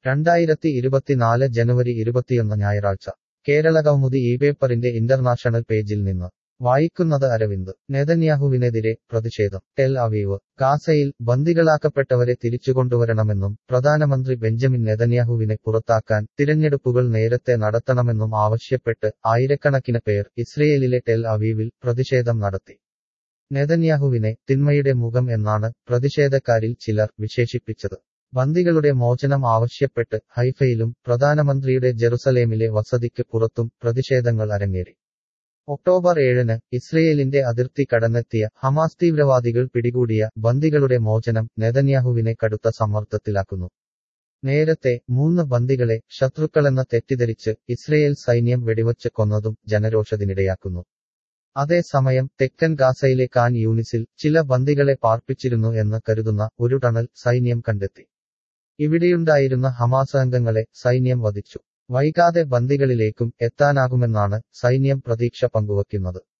രണ്ടായിരത്തി ഇരുപത്തിനാല് ജനുവരി ഇരുപത്തിയൊന്ന് ഞായറാഴ്ച കേരള കൗമുദി ഈ പേപ്പറിന്റെ ഇന്റർനാഷണൽ പേജിൽ നിന്ന് വായിക്കുന്നത് അരവിന്ദ് നെതന്യാഹുവിനെതിരെ പ്രതിഷേധം ടെൽ അവീവ് ഗാസയിൽ ബന്ദികളാക്കപ്പെട്ടവരെ തിരിച്ചുകൊണ്ടുവരണമെന്നും പ്രധാനമന്ത്രി ബെഞ്ചമിൻ നെതന്യാഹുവിനെ പുറത്താക്കാൻ തിരഞ്ഞെടുപ്പുകൾ നേരത്തെ നടത്തണമെന്നും ആവശ്യപ്പെട്ട് ആയിരക്കണക്കിന് പേർ ഇസ്രയേലിലെ ടെൽ അവീവിൽ പ്രതിഷേധം നടത്തി നെതന്യാഹുവിനെ തിന്മയുടെ മുഖം എന്നാണ് പ്രതിഷേധക്കാരിൽ ചിലർ വിശേഷിപ്പിച്ചത് ബന്ദികളുടെ മോചനം ആവശ്യപ്പെട്ട് ഹൈഫയിലും പ്രധാനമന്ത്രിയുടെ ജെറുസലേമിലെ വസതിക്ക് പുറത്തും പ്രതിഷേധങ്ങൾ അരങ്ങേറി ഒക്ടോബർ ഏഴിന് ഇസ്രയേലിന്റെ അതിർത്തി കടന്നെത്തിയ ഹമാസ് തീവ്രവാദികൾ പിടികൂടിയ ബന്ദികളുടെ മോചനം നെതന്യാഹുവിനെ കടുത്ത സമ്മർദ്ദത്തിലാക്കുന്നു നേരത്തെ മൂന്ന് ബന്ദികളെ ശത്രുക്കളെന്ന തെറ്റിദ്ധരിച്ച് ഇസ്രയേൽ സൈന്യം വെടിവച്ച് കൊന്നതും ജനരോഷത്തിനിടയാക്കുന്നു അതേസമയം തെക്കൻ ഗാസയിലെ കാൻ യൂണിസിൽ ചില ബന്ദികളെ പാർപ്പിച്ചിരുന്നു എന്ന് കരുതുന്ന ഒരു ടണൽ സൈന്യം കണ്ടെത്തി ഇവിടെയുണ്ടായിരുന്ന ഹമാസ് അംഗങ്ങളെ സൈന്യം വധിച്ചു വൈകാതെ ബന്ദികളിലേക്കും എത്താനാകുമെന്നാണ് സൈന്യം പ്രതീക്ഷ പങ്കുവയ്ക്കുന്നത്